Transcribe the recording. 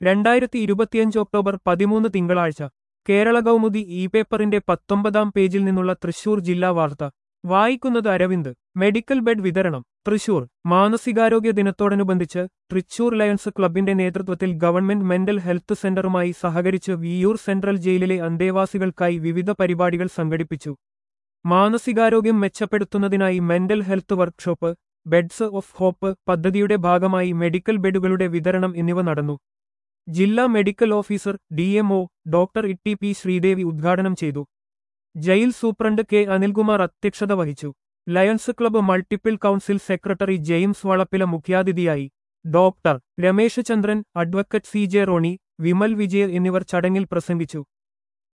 രണ്ടായിരത്തി ഇരുപത്തിയഞ്ച് ഒക്ടോബർ പതിമൂന്ന് തിങ്കളാഴ്ച കേരള കൗമുദി ഇ പേപ്പറിന്റെ പത്തൊമ്പതാം പേജിൽ നിന്നുള്ള തൃശൂർ ജില്ലാ വാർത്ത വായിക്കുന്നത് അരവിന്ദ് മെഡിക്കൽ ബെഡ് വിതരണം തൃശൂർ മാനസികാരോഗ്യ ദിനത്തോടനുബന്ധിച്ച് തൃശൂർ ലയൺസ് ക്ലബിന്റെ നേതൃത്വത്തിൽ ഗവൺമെന്റ് മെന്റൽ ഹെൽത്ത് സെന്ററുമായി സഹകരിച്ച് വിയൂർ സെൻട്രൽ ജയിലിലെ അന്തേവാസികൾക്കായി വിവിധ പരിപാടികൾ സംഘടിപ്പിച്ചു മാനസികാരോഗ്യം മെച്ചപ്പെടുത്തുന്നതിനായി mental health workshop beds of hope പദ്ധതിയുടെ ഭാഗമായി മെഡിക്കൽ ബെഡുകളുടെ വിതരണം എന്നിവ നടന്നു ജില്ലാ medical officer DMO doctor E T P Sreedevi ഉദ്ഘാടനം ചെയ്തു ജയിൽ സൂപ്രണ്ട് കെ അനിൽകുമാർ അധ്യക്ഷത വഹിച്ചു Lions Club multiple council secretary James Valappila മുഖ്യാതിഥിയായി doctor Ramesh Chandran advocate C J Rony Vimal Vijay എന്നിവർ ചടങ്ങിൽ പ്രസംഗിച്ചു